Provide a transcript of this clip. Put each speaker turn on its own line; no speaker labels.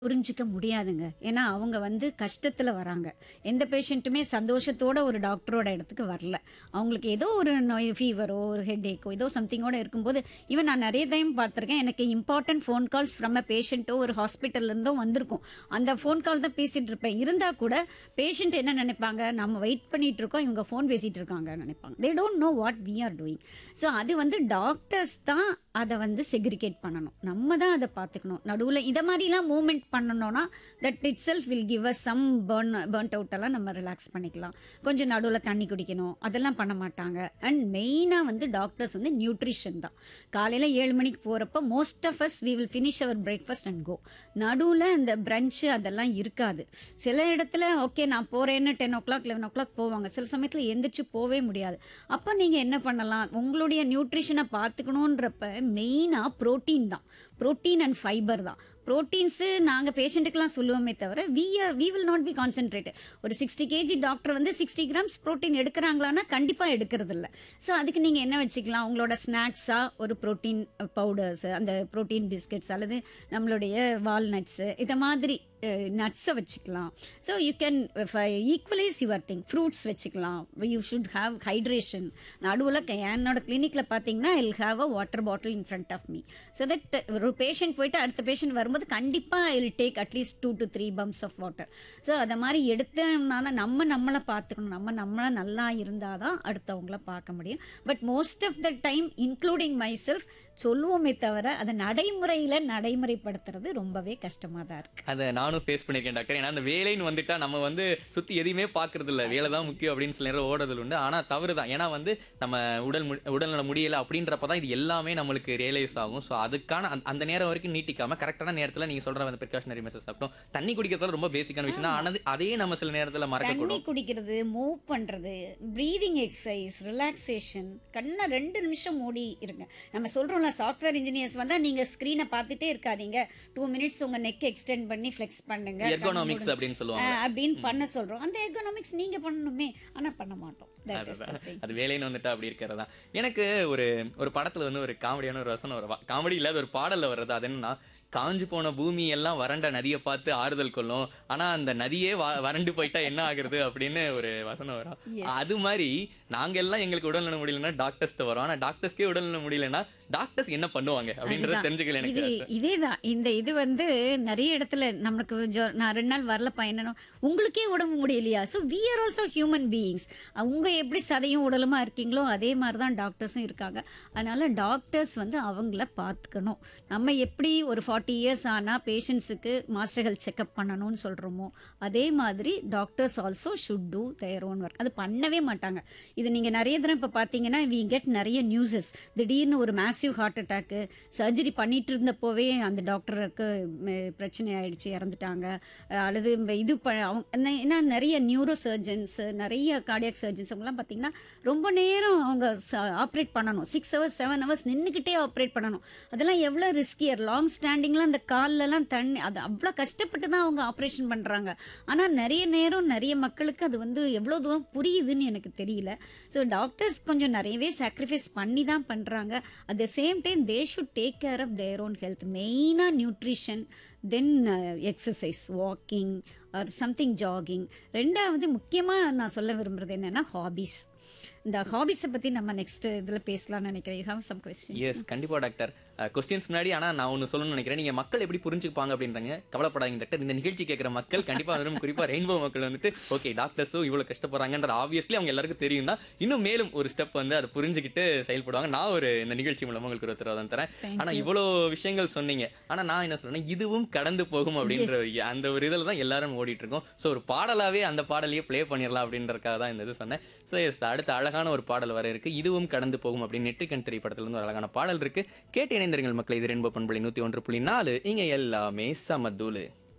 புரிஞ்சுக்க முடியாதுங்க ஏன்னா அவங்க வந்து கஷ்டத்துல வராங்க எந்த பேஷண்ட்டுமே சந்தோஷத்தோட ஒரு டாக்டரோட இடத்துக்கு வரல அவங்களுக்கு ஏதோ ஒரு நோய் ஃபீவரோ ஒரு ஹெட் ஏக்கோ ஏதோ சம்திங்கோட இருக்கும்போது ஈவன் நான் நிறைய டைம் பார்த்துருக்கேன் எனக்கு important phone calls from a பேஷண்ட்டோ ஒரு ஹாஸ்பிட்டல்ல இருந்தும் வந்திருக்கும் அந்த ஃபோன் கால் தான் பேசிட்டு இருப்பேன் இருந்தா கூட பேஷண்ட் என்ன நினைப்பாங்க நம்ம வெயிட் பண்ணிட்டு இருக்கோம் இவங்க ஃபோன் பேசிட்டு இருக்காங்க நினைப்பாங்க they don't know what we are doing so அது வந்து டாக்டர்ஸ் தான் அதை வந்து செக்ரிகேட் பண்ணணும் நம்ம தான் அதை பார்த்துக்கணும் நடுவில் இதை மாதிரிலாம் மூவ்மெண்ட் பண்ணணும்னா that itself will give us some burn burnt out எல்லாம் நம்ம ரிலாக்ஸ் பண்ணிக்கலாம் கொஞ்சம் நடுவில் தண்ணி குடிக்கணும் அதெல்லாம் பண்ண மாட்டாங்க அண்ட் மெயினாக வந்து டாக்டர்ஸ் வந்து நியூட்ரிஷன் தான் காலையில் ஏழு மணிக்கு போகிறப்ப most of us we will finish our breakfast and go நடுவில் இந்த பிரஞ்சு அதெல்லாம் இருக்காது சில இடத்துல ஓகே நான் போகிறேன்னு ten o'clock eleven o'clock போவாங்க சில சமயத்தில் எந்திரிச்சு போவே முடியாது அப்போ நீங்கள் என்ன பண்ணலாம் உங்களுடைய நியூட்ரிஷனை பார்த்துக்கணுன்றப்ப மெயினாக ப்ரோட்டீன் தான் ப்ரோட்டீன் அண்ட் ஃபைபர் தான் ப்ரோட்டீன்ஸு நாங்கள் பேஷண்ட்டுக்கெலாம் சொல்லுவோமே தவிர we are we will not be concentrated ஒரு சிக்ஸ்டி கேஜி டாக்டர் வந்து சிக்ஸ்டி கிராம்ஸ் ப்ரோட்டீன் எடுக்கிறாங்களான்னா கண்டிப்பாக எடுக்கிறது இல்லை ஸோ அதுக்கு நீங்கள் என்ன வச்சுக்கலாம் உங்களோட ஸ்நாக்ஸாக ஒரு ப்ரோட்டீன் பவுடர்ஸ் அந்த ப்ரோட்டீன் பிஸ்கெட்ஸ் அல்லது நம்மளுடைய வால்நட்ஸு இதை மாதிரி நட்ஸை வச்சுக்கலாம் so you can equalise your thing fruits வச்சுக்கலாம் யூ ஷுட் ஹாவ் ஹைட்ரேஷன் நடுவில் என்னோட கிளினிக்கில் பார்த்தீங்கன்னா I'll have a water bottle in front of me so that ஒரு பேஷண்ட் போயிட்டு அடுத்த பேஷண்ட் வரும்போது கண்டிப்பாக I will take at least two to three pumps of water so அதை மாதிரி எடுத்தோம்னா தான் நம்ம நம்மளை பார்த்துக்கணும் நம்ம நம்மளை நல்லா இருந்தால் தான் அடுத்தவங்கள பார்க்க முடியும் but most of the time including myself சொல்லுவோமே தவிர அதை நடைமுறையில் நடைமுறைப்படுத்துறது ரொம்பவே கஷ்டமாக தான் இருக்கு
அதை நானும் ஃபேஸ் பண்ணியிருக்கேன் டாக்டர் ஏன்னா அந்த வேலைன்னு வந்துட்டா நம்ம வந்து சுத்தி எதையுமே பாக்குறது இல்ல வேலை தான் முக்கியம் அப்படின்னு சில நேரம் ஓடுறதுல உண்டு ஆனா தவறு தான் ஏன்னா வந்து நம்ம உடல் மு- உடல்நல முடியல அப்படின்றப்பதான் இது எல்லாமே நம்மளுக்கு ரியலைஸ் ஆகும் ஸோ அதுக்கான அந்த- அந்த நேரம் வரைக்கும் நீட்டிக்காம கரெக்டான நேரத்துல நீங்க சொல்ற அந்த ப்ரிகாஷனரி மெசேஜ் சாப்பிட்டோம் தண்ணி குடிக்கிறதுல ரொம்ப பேசிக்கான விஷயம் தான் ஆனது அதையே நம்ம சில நேரத்துல
தண்ணி
மறக்கக்கூடும்
குடிக்கிறது மூவ் பண்றது ப்ரீதிங் எக்ஸசைஸ் ரிலாக்ஸேஷன் கண்ணை ரெண்டு நிமிஷம் மூடி இருங்க நம்ம சொல்றோம்ல சாஃப்ட்வேர் இன்ஜினியர்ஸ் வந்தா நீங்க ஸ்கிரீனை பார்த்துட்டே இருக்காதீங்க டூ மினிட்ஸ் உங்க நெக் எக்ஸ்டெண்ட் பண்ணி ஃப்ளெக்ஸ் பண்ணுங்க கண்ணை
எர்கோனாமிக்ஸ்
மூடுங்க.
அப்படின்னு
ஆ,
சொல்லுவாங்க
அப்படின்னு பண்ண சொல்றோம் அந்த எர்கோனாமிக்ஸ் நீங்க பண்ணணுமே ஆனா பண்ண மாட்டோம் That is the
அதுதான்.
thing.
அது வேலைன்னு வந்துட்டு அப்படி இருக்கிறதா எனக்கு ஒரு ஒரு படத்துல வந்து ஒரு காமெடியான ஒரு வசனம் வரும் காமெடி இல்லாத ஒரு பாடல்ல வர்றது அது என்னன்னா காஞ்சு போன பூமி எல்லாம் வறண்ட நதியை பார்த்து ஆறுதல் கொள்ளும் ஆனா அந்த நதியே வ- வறண்டு போயிட்டா என்ன ஆகுறது அப்படின்னு ஒரு வசனம் வரும்
Yes.
அது மாதிரி நாங்க எல்லாம் எங்களுக்கு உடல்நல முடியலன்னா டாக்டர்ஸ்ட்ட வரோம் ஆனா டாக்டர்ஸ்க்கே உடல்நல முடியலன்னா டாக்டர்ஸ் என்ன பண்ணுவாங்க அப்படின்றத
அதுதான்.
தெரிஞ்சுக்கல
இது
எனக்கு
இதேதான் இந்த இது வந்து நிறைய இடத்துல நமக்கு ஜொ- நான் ரெண்டு நாள் வரல பயணம் உங்களுக்கே உடம்பு முடியலையா so we are also human beings உங்க எப்படி சதையும் உடலுமா இருக்கீங்களோ அதே மாதிரி தான் டாக்டர்ஸும் இருக்காங்க அதனால டாக்டர்ஸ் வந்து அவங்கள பார்த்துக்கணும் நம்ம எப்படி ஒரு ஃபார்ட்டி இயர்ஸ் ஆனா பேஷண்ட்ஸுக்கு மாஸ்டர் ஹெல்த் செக்அப் பண்ணணும்னு சொல்றோமோ அதே மாதிரி doctors also should do their own work அது பண்ணவே மாட்டாங்க இது நீங்க நிறைய தடவை இப்போ பார்த்தீங்கன்னா வி கெட் நிறைய நியூஸஸ் திடீர்னு ஒரு மேசிவ் ஹார்ட் அட்டாக்கு சர்ஜரி பண்ணிட்டு இருந்தப்போவே அந்த டாக்டருக்கு பிரச்சனை ஆயிடுச்சு இறந்துட்டாங்க அஹ் அல்லது இந்த இது ப அவங்க என்ன- ஏன்னா நிறைய நியூரோ சர்ஜன்ஸ் நிறைய கார்டியாக் சர்ஜன்ஸ் அவங்கலாம் பார்த்தீங்கன்னா ரொம்ப நேரம் அவங்க ஆப்ரேட் பண்ணணும் சிக்ஸ் ஹவர்ஸ் செவன் ஹவர்ஸ் நின்றுக்கிட்டே ஆப்ரேட் பண்ணணும் அதெல்லாம் எவ்வளோ ரிஸ்கியர் லாங் ஸ்டாண்டிங்லாம் அந்த கால்லலாம் தண்ணி அது அவ்வளோ கஷ்டப்பட்டு தான் அவங்க ஆப்ரேஷன் பண்ணுறாங்க ஆனால் நிறைய நேரம் நிறைய மக்களுக்கு அது வந்து எவ்வளோ தூரம் புரியுதுன்னு எனக்கு தெரியல ஸோ டாக்டர்ஸ் கொஞ்சம் நிறையவே சாக்ரிஃபைஸ் பண்ணி தான் பண்ணுறாங்க at the same time they should take care of their own health மெயினாக nutrition then exercise walking or something jogging ரெண்டாவது முக்கியமாக நான் சொல்ல விரும்புறது என்னன்னா ஹாபிஸ் இந்த ஹாபிஸை பற்றி நம்ம நெக்ஸ்ட் இதில் பேசலாம்னு நினைக்கிறேன் you have some question
yes கண்டிப்பா டாக்டர் கொஸ்டின்ஸ் முன்னாடி ஆனா நான் ஒன்னு சொல்லணும்னு நினைக்கிறேன் நீங்க மக்கள் எப்படி புரிஞ்சுப்பாங்க அப்படின்றாங்க கவலைப்படாதீங்க டாக்டர் இந்த நிகழ்ச்சி கேட்கிற மக்கள் கண்டிப்பா வரும் குறிப்பா ரெயின்போ மக்கள் வந்துட்டு ஓகே டாக்டர்ஸும் இவ்வளவு கஷ்டப்படுறாங்கன்ற ஆப்வியஸ்லி அவங்க எல்லாருக்கும் தெரியும் தான் இன்னும் மேலும் ஒரு ஸ்டெப் வந்து அதை புரிஞ்சுக்கிட்டு செயல்படுவாங்க நான் ஒரு இந்த நிகழ்ச்சி மூலமா உங்களுக்கு ஒரு உத்தரவாதம் தரேன்
Thank
ஆனா இவ்வளவு விஷயங்கள் சொன்னீங்க ஆனா நான் என்ன சொல்றேன் இதுவும் கடந்து போகும் அப்படின்ற ஒரு- அந்த ஒரு இதில் தான் எல்லாரும் ஓடிட்டு இருக்கோம் ஸோ ஒரு பாடலாவே அந்த பாடலையே ப்ளே பண்ணிடலாம் அப்படின்றதுக்காக தான் இந்த இது சொன்னேன் ஸோ எஸ் அடுத்த அழகான ஒரு பாடல் வர இருக்கு இதுவும் கடந்து போகும் அப்படின்னு நெற்றிக்கண் திரைப்படத்துல இருந்து ஒரு அழகான பாடல் இருக்கு கேட்டு இணைந்திருங்கள் மக்களை இது ரென்போ பண்புள்ளி நூத்தி ஒன்று புள்ளி நாலு இங்க எல்லாமே சமதூளு